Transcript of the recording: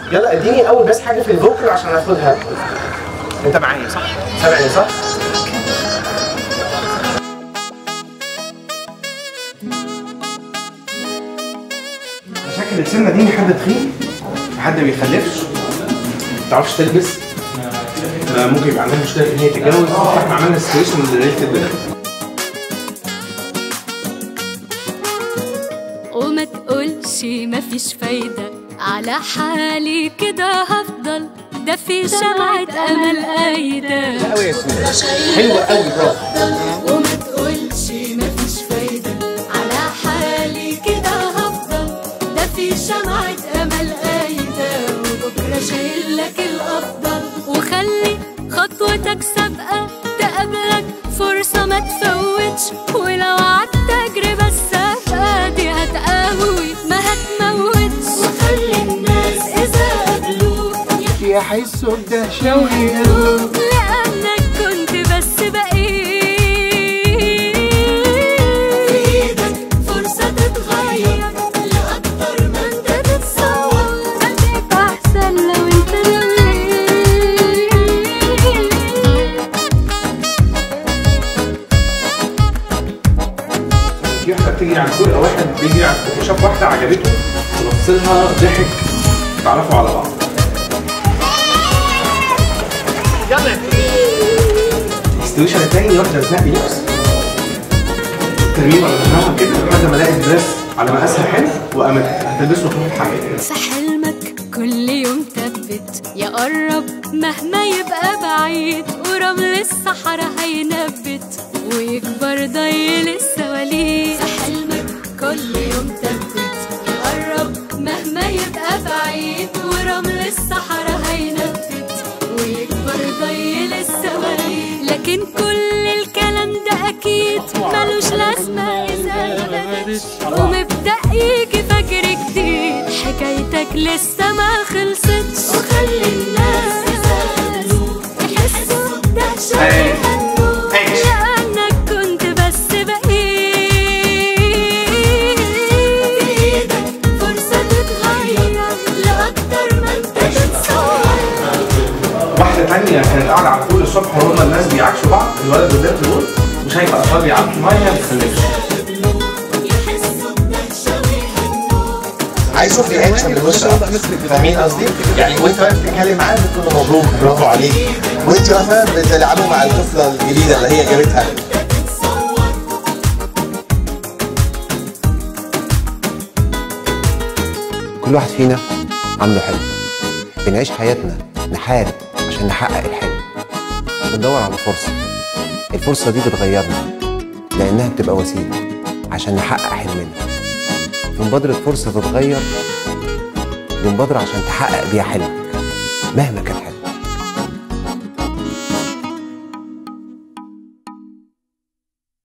يلا اديني اول بس حاجه في الفوكل عشان اخدها انت معايا صح؟ سامعني صح؟ مشاكل السمنه دي حد تخين حد ما بيخلفش ما بتعرفش تلبس آه، ممكن يبقى عندها مشكله ان هي تتجوز احنا عملنا سيتويشن ريليتد ده وما تقولش مفيش فايدة على حالي كده هفضل ده في شمعة أمل قايدة قوي يا ياسمين حلوه قوي برافو وما تقولش مفيش فايدة على حالي كده هفضل ده في شمعة أمل قايدة وبكرة شايلك الأفضل وخلي خطوتك سابقة تقابلك فرصة ما تفوتش ولو عدت تجربة السابقة دي هتقوي ما هتموتش وخلي الناس إذا قابلوك يحسوا بدهشه ويقلوا لأنك كنت بس بقيت في إيدك فرصة تتغير لأكتر ما أنت تتصور خليك أحسن لو أنت اللي في واحده بتجري على الكوره واحد بيجري على الكوره شاف واحده عجبته بص لها ضحك تعرفوا على بعض يلا السيتويشن التاني واحده بتنقي لبس ترميه ولا ترميها كده لحد ما الاقي الدريس على مقاسها حلو وقامت هتلبسه وتروح الحمام في حلمك كل يوم ثبت يا قرب مهما يبقى بعيد ورمل الصحراء هينبت ويكبر ضيل السواليف في حلمك كل يوم ثبت يا قرب مهما يبقى بعيد ورمل الصحراء هينبت ويكبر ضيل السواليف لكن كل الكلام ده اكيد ملوش لازمه اذا بدت ومبدا يجي فجر جديد حكايتك لسه ما خلصتش وخلي الناس يسألوك يحسوا بدهشة أي. ويهنوك أيش. لأنك كنت بس بقيت في إيدك فرصة تتغير لأكتر ما أنت تتصور واحده تانية كانت قاعده على البول الصبح وهما الناس بيعكسوا بعض الولد والبنت دول وشايفه اطفال بيعكسوا ميه ما بتخلفش يحسوا بدهشة ويهنوك عايز اشوف رياكشن للوش فاهمين قصدي؟ يعني وانت واقف بتتكلم معاه بتقول له مبروك برافو عليك وانت واقفه بتلعبوا مع الطفله الجديده اللي هي جابتها كل واحد فينا عنده حلم بنعيش حياتنا نحارب عشان نحقق الحلم بندور على فرصة الفرصة دي بتغيرنا لأنها بتبقى وسيلة عشان نحقق حلمنا في مبادرة فرصة تتغير دي مبادرة عشان تحقق بيها حلمك مهما كان حلمك